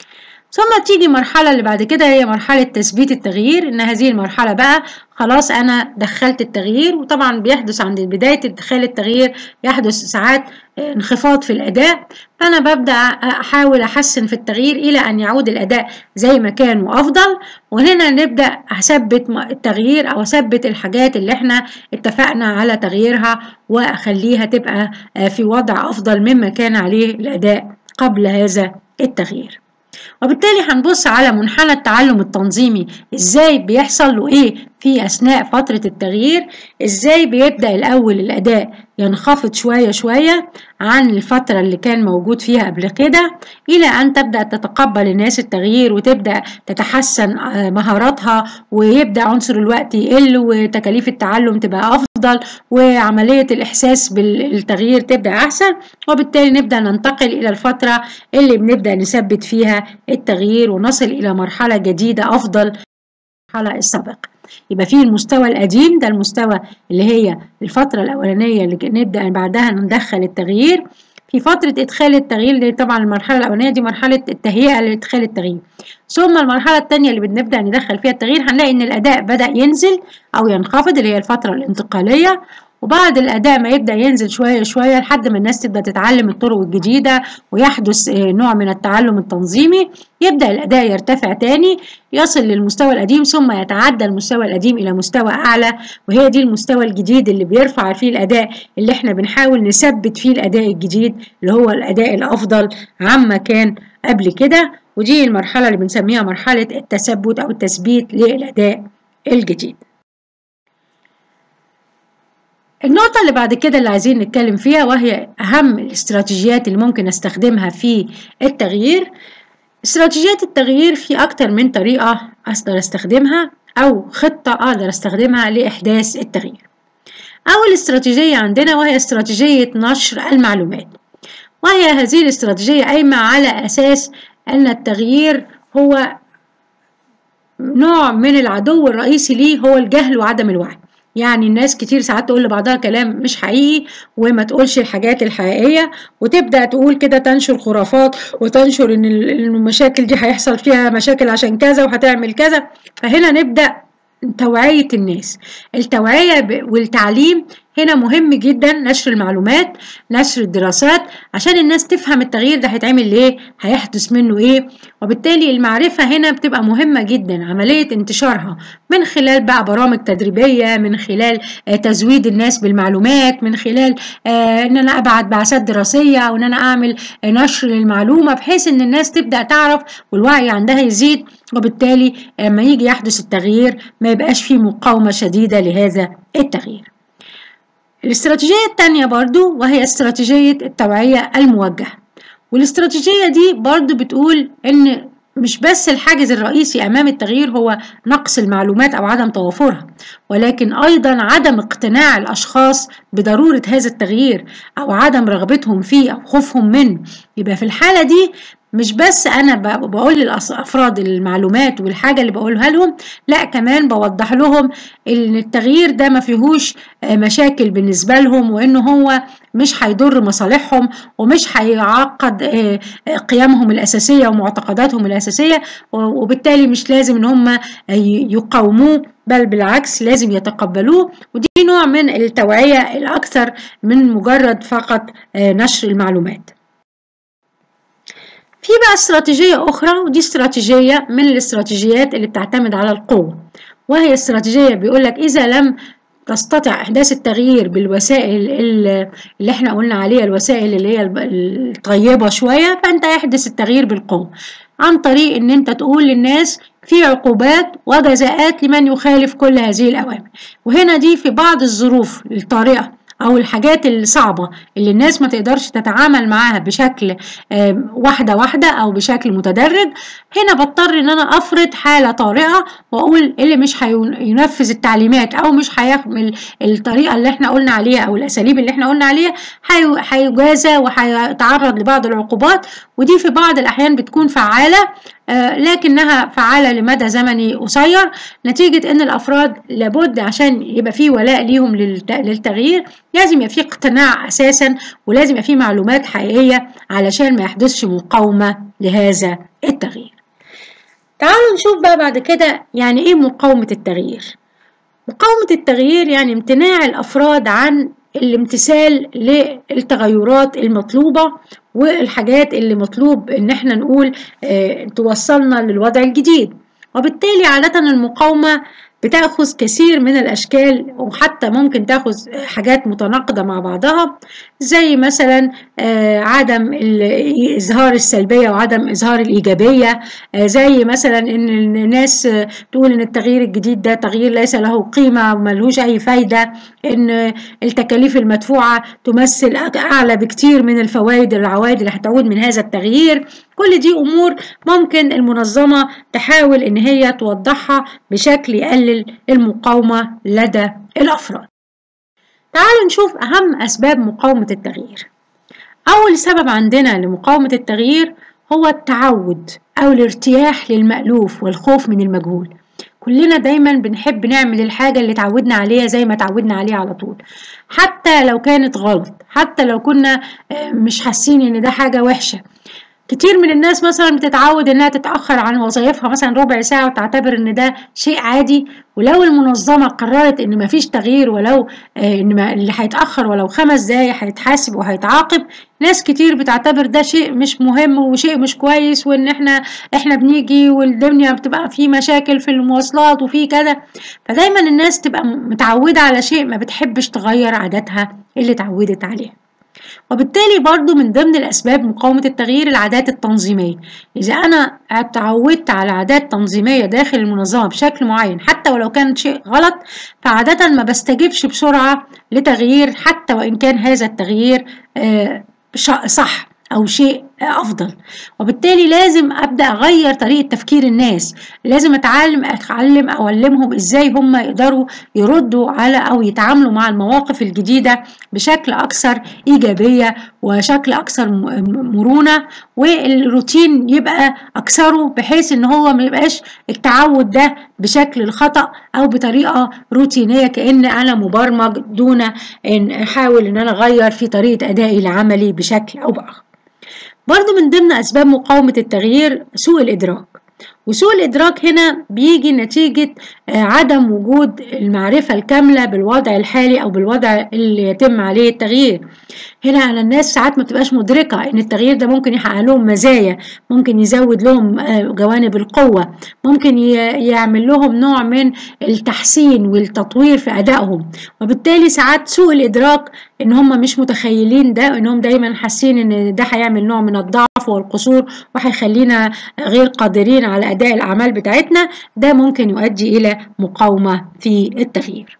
ثم تيجي مرحلة اللي بعد كده هي مرحلة تثبيت التغيير إن هذه المرحلة بقى خلاص أنا دخلت التغيير وطبعا بيحدث عند بداية إدخال التغيير يحدث ساعات انخفاض في الأداء فأنا ببدأ أحاول أحسن في التغيير إلى أن يعود الأداء زي ما كان وأفضل وهنا نبدأ أثبت التغيير أو أثبت الحاجات اللي إحنا اتفقنا على تغييرها وأخليها تبقى في وضع أفضل مما كان عليه الأداء قبل هذا التغيير. وبالتالي هنبص على منحنى التعلم التنظيمي ازاي بيحصل له ايه في اثناء فترة التغيير ازاي بيبدأ الاول الاداء ينخفض شوية شوية عن الفترة اللي كان موجود فيها قبل كده الى ان تبدأ تتقبل الناس التغيير وتبدأ تتحسن مهاراتها ويبدأ عنصر الوقت يقل وتكاليف التعلم تبقى افضل وعملية الاحساس بالتغيير تبدأ احسن وبالتالي نبدأ ننتقل الى الفترة اللي بنبدأ نثبت فيها التغيير ونصل إلى مرحلة جديدة أفضل المرحلة السابقة يبقى في المستوى القديم ده المستوى اللي هي الفترة الأولانية اللي نبدأ بعدها ندخل التغيير في فترة إدخال التغيير دي طبعا المرحلة الأولانية دي مرحلة التهيئة لإدخال التغيير ثم المرحلة الثانية اللي بنبدأ ندخل فيها التغيير هنلاقي إن الأداء بدأ ينزل أو ينخفض اللي هي الفترة الانتقالية وبعد الأداء ما يبدأ ينزل شوية شوية لحد ما الناس تبدأ تتعلم الطرق الجديدة ويحدث نوع من التعلم التنظيمي يبدأ الأداء يرتفع تاني يصل للمستوى القديم ثم يتعدى المستوى القديم إلى مستوى أعلى وهي دي المستوى الجديد اللي بيرفع فيه الأداء اللي احنا بنحاول نثبت فيه الأداء الجديد اللي هو الأداء الأفضل عما كان قبل كده ودي المرحلة اللي بنسميها مرحلة التثبت أو التثبيت للأداء الجديد النقطة اللي بعد كده اللي عايزين نتكلم فيها وهي أهم الاستراتيجيات اللي ممكن أستخدمها في التغيير استراتيجيات التغيير في أكتر من طريقة أقدر أستخدمها أو خطة أقدر أستخدمها لإحداث التغيير أول استراتيجية عندنا وهي استراتيجية نشر المعلومات وهي هذه الاستراتيجية قايمة على أساس أن التغيير هو نوع من العدو الرئيسي ليه هو الجهل وعدم الوعي يعني الناس كتير ساعات تقول لبعضها كلام مش حقيقي وما تقولش الحاجات الحقيقية وتبدأ تقول كده تنشر خرافات وتنشر ان المشاكل دي هيحصل فيها مشاكل عشان كذا وهتعمل كذا فهنا نبدأ توعية الناس التوعية والتعليم هنا مهم جدا نشر المعلومات نشر الدراسات عشان الناس تفهم التغيير ده هيتعمل ليه هيحدث منه ايه وبالتالي المعرفة هنا بتبقى مهمة جدا عملية انتشارها من خلال بقى برامج تدريبية من خلال آه تزويد الناس بالمعلومات من خلال آه ان انا ابعت بعثات دراسية او ان انا اعمل آه نشر للمعلومة بحيث ان الناس تبدأ تعرف والوعي عندها يزيد وبالتالي لما يجي يحدث التغيير ما يبقاش فيه مقاومة شديدة لهذا التغيير الاستراتيجية التانية برضو وهي استراتيجية التوعية الموجهة والاستراتيجية دي برضو بتقول ان مش بس الحاجز الرئيسي امام التغيير هو نقص المعلومات او عدم توافرها ولكن ايضا عدم اقتناع الاشخاص بضروره هذا التغيير او عدم رغبتهم فيه او خوفهم منه يبقى في الحاله دي مش بس انا بقول للافراد المعلومات والحاجه اللي بقولها لهم لا كمان بوضح لهم ان التغيير ده ما فيهوش مشاكل بالنسبه لهم وان هو مش هيضر مصالحهم ومش هيعقد قيمهم الاساسيه ومعتقداتهم الاساسيه وبالتالي مش لازم ان هم يقاوموه بل بالعكس لازم يتقبلوه ودي نوع من التوعيه الاكثر من مجرد فقط نشر المعلومات في بقى استراتيجية أخرى ودي استراتيجية من الاستراتيجيات اللي بتعتمد على القوة وهي استراتيجية بيقولك إذا لم تستطع إحداث التغيير بالوسائل اللي احنا قلنا عليها الوسائل اللي هي الطيبة شوية فأنت احدث التغيير بالقوة عن طريق إن أنت تقول للناس في عقوبات وجزاءات لمن يخالف كل هذه الأوامر وهنا دي في بعض الظروف الطارئة او الحاجات الصعبة اللي الناس ما تقدرش تتعامل معاها بشكل واحدة واحدة او بشكل متدرج هنا بضطر ان انا افرض حالة طارئة واقول اللي مش هينفذ التعليمات او مش هيعمل الطريقة اللي احنا قلنا عليها او الاساليب اللي احنا قلنا عليها هيجازى وهيتعرض لبعض العقوبات ودي في بعض الاحيان بتكون فعالة لكنها فعالة لمدى زمني قصير نتيجة ان الافراد لابد عشان يبقى في ولاء ليهم للتغيير لازم يبقى في اقتناع اساسا ولازم يبقى في معلومات حقيقية علشان ما يحدثش مقاومة لهذا التغيير تعالوا نشوف بقى بعد كده يعني ايه مقاومة التغيير مقاومة التغيير يعني امتناع الافراد عن الامتثال للتغيرات المطلوبة والحاجات اللي مطلوب ان احنا نقول اه توصلنا للوضع الجديد وبالتالي عادة المقاومة بتاخذ كثير من الاشكال وحتى ممكن تاخذ حاجات متناقضه مع بعضها زي مثلا عدم اظهار السلبيه وعدم اظهار الايجابيه زي مثلا ان الناس تقول ان التغيير الجديد ده تغيير ليس له قيمه وملهوش اي فايده ان التكاليف المدفوعه تمثل اعلى بكتير من الفوائد العوائد اللي هتعود من هذا التغيير كل دي امور ممكن المنظمه تحاول ان هي توضحها بشكل يقلل المقاومه لدى الافراد تعالوا نشوف اهم اسباب مقاومه التغيير اول سبب عندنا لمقاومه التغيير هو التعود او الارتياح للمالوف والخوف من المجهول كلنا دايما بنحب نعمل الحاجة اللي تعودنا عليها زي ما تعودنا عليها على طول حتى لو كانت غلط حتى لو كنا مش حاسين ان ده حاجة وحشة كتير من الناس مثلا بتتعود انها تتاخر عن وظائفها مثلا ربع ساعه وتعتبر ان ده شيء عادي ولو المنظمه قررت ان مفيش تغيير ولو ان اللي هيتاخر ولو خمس دقايق هيتحاسب وهيتعاقب ناس كتير بتعتبر ده شيء مش مهم وشيء مش كويس وان احنا احنا بنيجي والدنيا بتبقى في مشاكل في المواصلات وفي كذا فدايما الناس تبقى متعوده على شيء ما بتحبش تغير عاداتها اللي اتعودت عليها وبالتالي برضو من ضمن الأسباب مقاومة التغيير العادات التنظيمية إذا أنا اتعودت على عادات تنظيمية داخل المنظمة بشكل معين حتى ولو كان شيء غلط فعادة ما بستجيبش بسرعة لتغيير حتى وإن كان هذا التغيير صح أو شيء أفضل وبالتالي لازم أبدأ أغير طريقة تفكير الناس لازم أتعلم أتعلم أعلمهم إزاي هم يقدروا يردوا على أو يتعاملوا مع المواقف الجديدة بشكل أكثر إيجابية وشكل أكثر مرونة والروتين يبقى أكثره بحيث إن هو ما يبقاش التعود ده بشكل الخطأ أو بطريقة روتينية كأن أنا مبرمج دون أن أحاول إن أنا أغير في طريقة أدائي لعملي بشكل أو بآخر برضو من ضمن أسباب مقاومة التغيير سوء الإدراك وسوء الإدراك هنا بيجي نتيجة عدم وجود المعرفة الكاملة بالوضع الحالي أو بالوضع اللي يتم عليه التغيير هنا على الناس ساعات ما بتبقاش مدركة إن التغيير ده ممكن يحقق لهم مزايا ممكن يزود لهم جوانب القوة ممكن يعمل لهم نوع من التحسين والتطوير في أدائهم وبالتالي ساعات سوء الإدراك إن هم مش متخيلين ده إنهم دايما حاسين إن ده هيعمل نوع من الضعف والقصور وهيخلينا غير قادرين على أداء الأعمال بتاعتنا ده ممكن يؤدي إلى مقاومة في التغيير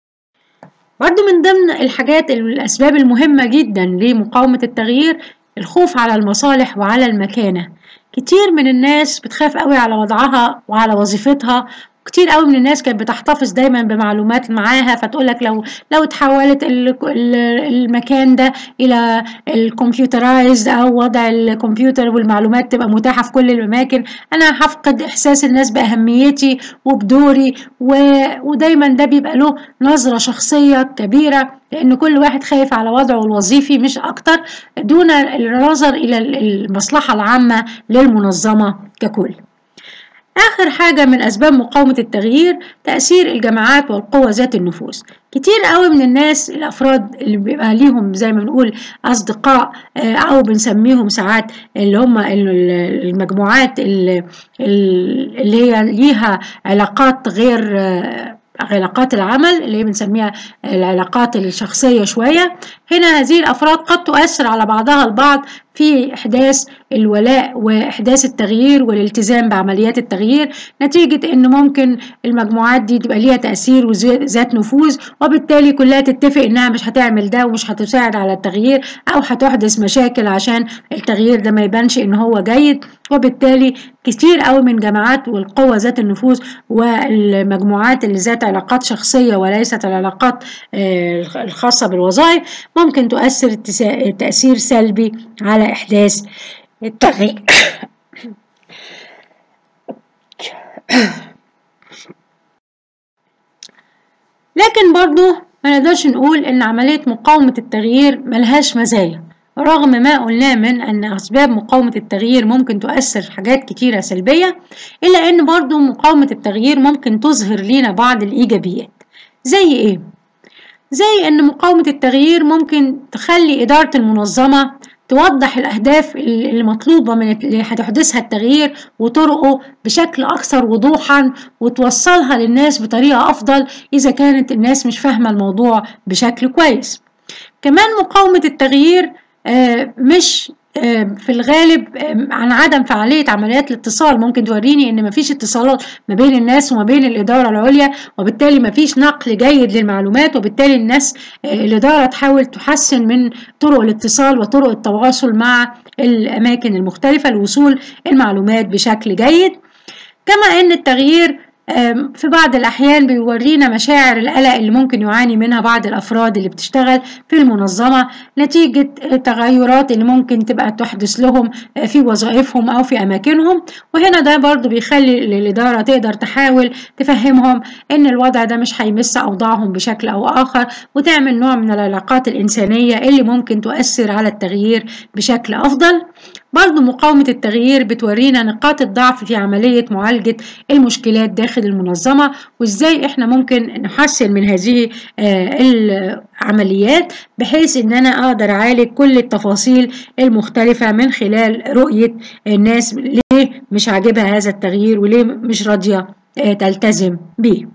برضو من ضمن الحاجات الأسباب المهمة جدا لمقاومة التغيير الخوف على المصالح وعلى المكانة كتير من الناس بتخاف قوي على وضعها وعلى وظيفتها كتير قوي من الناس كانت بتحتفظ دايما بمعلومات معاها فتقول لك لو لو اتحولت المكان ده الى الكمبيوترايزد او وضع الكمبيوتر والمعلومات تبقى متاحه في كل الاماكن انا هفقد احساس الناس باهميتي وبدوري و... ودايما ده بيبقى له نظره شخصيه كبيره لان كل واحد خايف على وضعه الوظيفي مش اكتر دون النظر الى المصلحه العامه للمنظمه ككل آخر حاجة من أسباب مقاومة التغيير تأثير الجماعات والقوى ذات النفوذ كتير قوي من الناس الأفراد اللي بيبقى ليهم زي ما بنقول أصدقاء أو بنسميهم ساعات اللي هم المجموعات اللي, اللي هي ليها علاقات غير علاقات العمل اللي بنسميها العلاقات الشخصية شوية هنا هذه الأفراد قد تؤثر على بعضها البعض في إحداث الولاء وإحداث التغيير والالتزام بعمليات التغيير نتيجة إن ممكن المجموعات دي تبقى ليها تأثير وذات نفوذ وبالتالي كلها تتفق إنها مش هتعمل ده ومش هتساعد على التغيير أو هتحدث مشاكل عشان التغيير ده ما يبانش إن هو جيد وبالتالي كتير قوي من جماعات والقوة ذات النفوذ والمجموعات اللي ذات علاقات شخصية وليست العلاقات الخاصة بالوظائف ممكن تؤثر تأثير سلبي على إحداث التغيير لكن برضو ما نقدرش نقول إن عملية مقاومة التغيير ملهاش مزايا رغم ما قلناه من أن أسباب مقاومة التغيير ممكن تؤثر حاجات كتيرة سلبية إلا أن برضو مقاومة التغيير ممكن تظهر لنا بعض الإيجابيات زي إيه؟ زي أن مقاومة التغيير ممكن تخلي إدارة المنظمة توضح الأهداف المطلوبة من اللي هتحدثها التغيير وطرقه بشكل أكثر وضوحا وتوصلها للناس بطريقة أفضل إذا كانت الناس مش فاهمة الموضوع بشكل كويس كمان مقاومة التغيير مش في الغالب عن عدم فعالية عمليات الاتصال ممكن توريني ان مفيش اتصالات ما بين الناس وما بين الإدارة العليا وبالتالي مفيش نقل جيد للمعلومات وبالتالي الناس الإدارة تحاول تحسن من طرق الاتصال وطرق التواصل مع الأماكن المختلفة لوصول المعلومات بشكل جيد كما ان التغيير في بعض الأحيان بيورينا مشاعر القلق اللي ممكن يعاني منها بعض الأفراد اللي بتشتغل في المنظمة نتيجة التغيرات اللي ممكن تبقى تحدث لهم في وظائفهم أو في أماكنهم وهنا ده برضو بيخلي الإدارة تقدر تحاول تفهمهم إن الوضع ده مش هيمس أوضاعهم بشكل أو آخر وتعمل نوع من العلاقات الإنسانية اللي ممكن تؤثر على التغيير بشكل أفضل برضو مقاومة التغيير بتورينا نقاط الضعف في عملية معالجة المشكلات داخل المنظمة وإزاي إحنا ممكن نحسن من هذه العمليات بحيث إن أنا أقدر أعالج كل التفاصيل المختلفة من خلال رؤية الناس ليه مش عاجبها هذا التغيير وليه مش راضية تلتزم بيه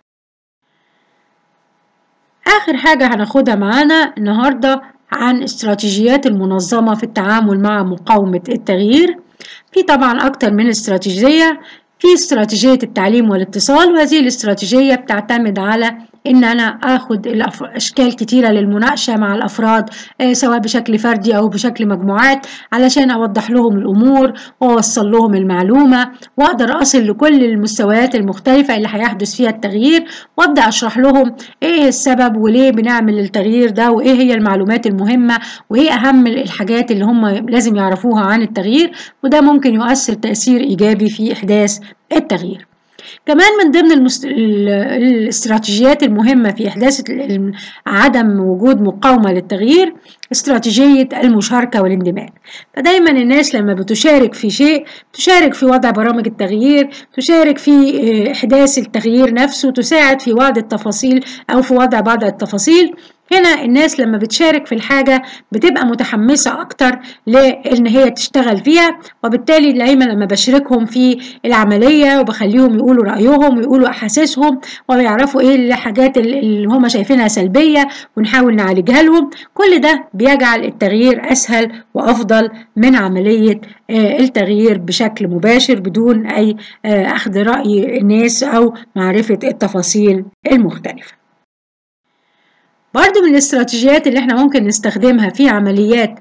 آخر حاجة هناخدها معانا النهاردة عن استراتيجيات المنظمة في التعامل مع مقاومة التغيير في طبعا أكتر من استراتيجية في استراتيجية التعليم والاتصال وهذه الاستراتيجية بتعتمد على ان انا اخد اشكال كتيره للمناقشه مع الافراد سواء بشكل فردي او بشكل مجموعات علشان اوضح لهم الامور واوصل لهم المعلومه واقدر اصل لكل المستويات المختلفه اللي هيحدث فيها التغيير وابدا اشرح لهم ايه السبب وليه بنعمل التغيير ده وايه هي المعلومات المهمه وايه اهم الحاجات اللي هم لازم يعرفوها عن التغيير وده ممكن يؤثر تاثير ايجابي في احداث التغيير كمان من ضمن المست... الاستراتيجيات المهمة في إحداث عدم وجود مقاومة للتغيير استراتيجية المشاركة والاندماج فدايما الناس لما بتشارك في شيء تشارك في وضع برامج التغيير تشارك في إحداث التغيير نفسه تساعد في وضع التفاصيل أو في وضع بعض التفاصيل هنا الناس لما بتشارك في الحاجة بتبقى متحمسة أكتر لأن هي تشتغل فيها وبالتالي دايما لما بشاركهم في العملية وبخليهم يقولوا رأيهم ويقولوا أحاسيسهم وبيعرفوا إيه الحاجات اللي هم شايفينها سلبية ونحاول نعالجها لهم كل ده بيجعل التغيير أسهل وأفضل من عملية التغيير بشكل مباشر بدون أي أخذ رأي الناس أو معرفة التفاصيل المختلفة برضو من الاستراتيجيات اللي احنا ممكن نستخدمها في عمليات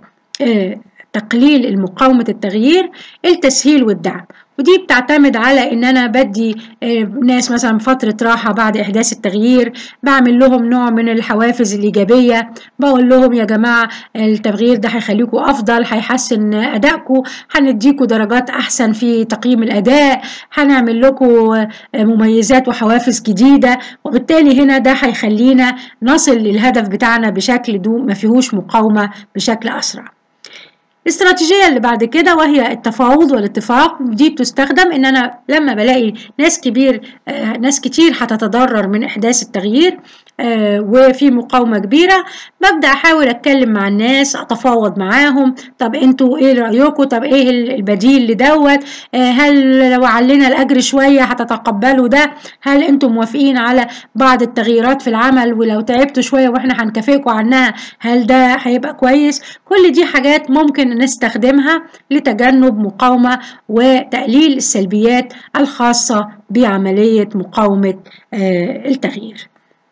تقليل المقاومة التغيير التسهيل والدعم ودي بتعتمد على ان انا بدي ناس مثلا فترة راحة بعد احداث التغيير بعمل لهم نوع من الحوافز الايجابية بقول لهم يا جماعة التغيير ده هيخليكم افضل هيحسن ادائكم هنديكم درجات احسن في تقييم الاداء هنعمل لكم مميزات وحوافز جديدة وبالتالي هنا ده هيخلينا نصل للهدف بتاعنا بشكل دو ما فيهوش مقاومة بشكل اسرع الاستراتيجية اللي بعد كده وهي التفاوض والاتفاق دي بتستخدم ان انا لما بلاقي ناس كبير آه ناس كتير هتتضرر من احداث التغيير آه وفي مقاومة كبيرة ببدأ احاول اتكلم مع الناس اتفاوض معاهم طب انتوا ايه رأيكم طب ايه البديل لدوت آه هل لو علينا الاجر شوية هتتقبلوا ده هل انتوا موافقين على بعض التغييرات في العمل ولو تعبتوا شوية واحنا هنكافئكم عنها هل ده هيبقى كويس كل دي حاجات ممكن ممكن نستخدمها لتجنب مقاومة وتقليل السلبيات الخاصة بعملية مقاومة التغيير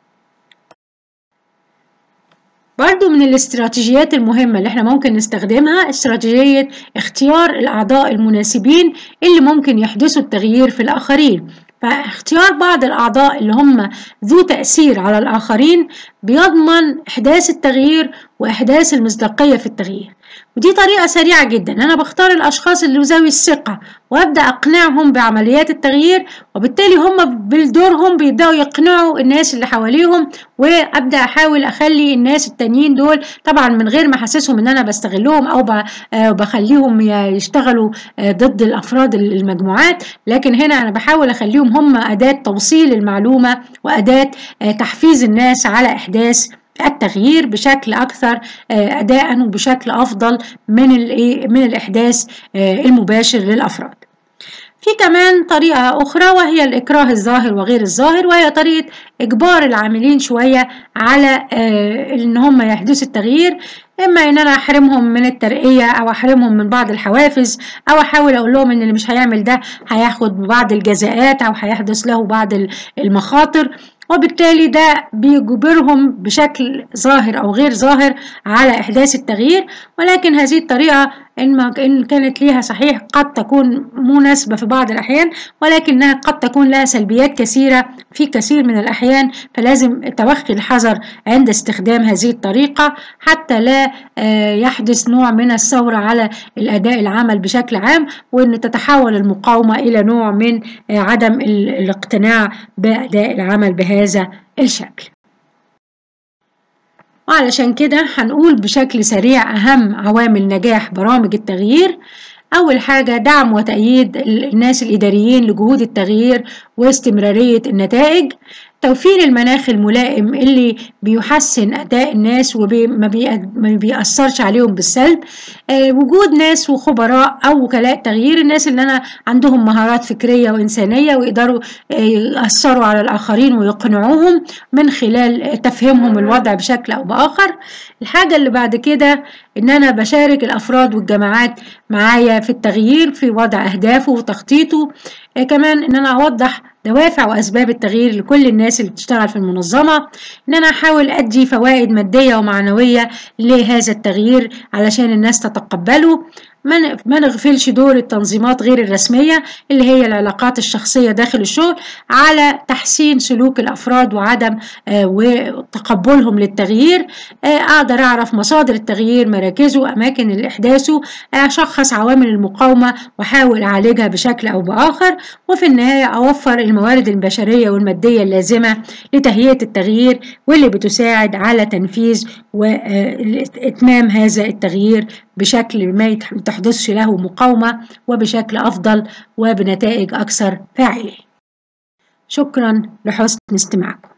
برضو من الاستراتيجيات المهمة اللي احنا ممكن نستخدمها استراتيجية اختيار الأعضاء المناسبين اللي ممكن يحدثوا التغيير في الآخرين فاختيار بعض الأعضاء اللي هم ذو تأثير على الآخرين بيضمن إحداث التغيير وإحداث المصداقية في التغيير ودي طريقة سريعة جدا أنا بختار الأشخاص اللي ذوي الثقة وأبدأ أقنعهم بعمليات التغيير وبالتالي هم بدورهم بيبدأوا يقنعوا الناس اللي حواليهم وأبدأ أحاول أخلي الناس التانيين دول طبعا من غير ما أحسسهم إن أنا بستغلهم أو بخليهم يشتغلوا ضد الأفراد المجموعات لكن هنا أنا بحاول أخليهم هم أداة توصيل المعلومة وأداة تحفيز الناس على إحداث التغيير بشكل اكثر اداء وبشكل افضل من من الاحداث المباشر للافراد في كمان طريقة أخرى وهي الإكراه الظاهر وغير الظاهر وهي طريقة إجبار العاملين شوية على إن هم يحدثوا التغيير إما إن أنا أحرمهم من الترقية أو أحرمهم من بعض الحوافز أو أحاول أقول لهم إن اللي مش هيعمل ده هياخد بعض الجزاءات أو هيحدث له بعض المخاطر وبالتالي ده بيجبرهم بشكل ظاهر أو غير ظاهر على إحداث التغيير ولكن هذه الطريقة إن, ما إن كانت ليها صحيح قد تكون مناسبة في بعض الأحيان ولكنها قد تكون لها سلبيات كثيرة في كثير من الأحيان فلازم توخي الحذر عند استخدام هذه الطريقة حتى لا يحدث نوع من الثورة على الأداء العمل بشكل عام وأن تتحول المقاومة إلى نوع من عدم الاقتناع بأداء العمل بهذا الشكل وعلشان كده هنقول بشكل سريع أهم عوامل نجاح برامج التغيير أول حاجة دعم وتأييد الناس الإداريين لجهود التغيير واستمرارية النتائج توفير المناخ الملائم اللي بيحسن أداء الناس وما بيأثرش عليهم بالسلب آه وجود ناس وخبراء أو وكلاء تغيير الناس اللي أنا عندهم مهارات فكرية وإنسانية ويقدروا آه يأثروا على الآخرين ويقنعوهم من خلال تفهيمهم الوضع بشكل أو بآخر الحاجة اللي بعد كده إن أنا بشارك الأفراد والجماعات معايا في التغيير في وضع أهدافه وتخطيطه آه كمان إن أنا أوضح دوافع وأسباب التغيير لكل الناس اللي بتشتغل في المنظمة إن أنا أحاول أدي فوائد مادية ومعنوية لهذا التغيير علشان الناس تتقبله ما نغفلش دور التنظيمات غير الرسمية اللي هي العلاقات الشخصية داخل الشغل على تحسين سلوك الأفراد وعدم آه وتقبلهم للتغيير آه أقدر أعرف مصادر التغيير مراكزه أماكن إحداثه أشخص عوامل المقاومة وأحاول أعالجها بشكل أو بآخر وفي النهاية أوفر الموارد البشرية والمادية اللازمة لتهيئة التغيير واللي بتساعد على تنفيذ وإتمام هذا التغيير بشكل ما تحدثش له مقاومة وبشكل أفضل وبنتائج أكثر فاعلة شكرا لحسن استماعكم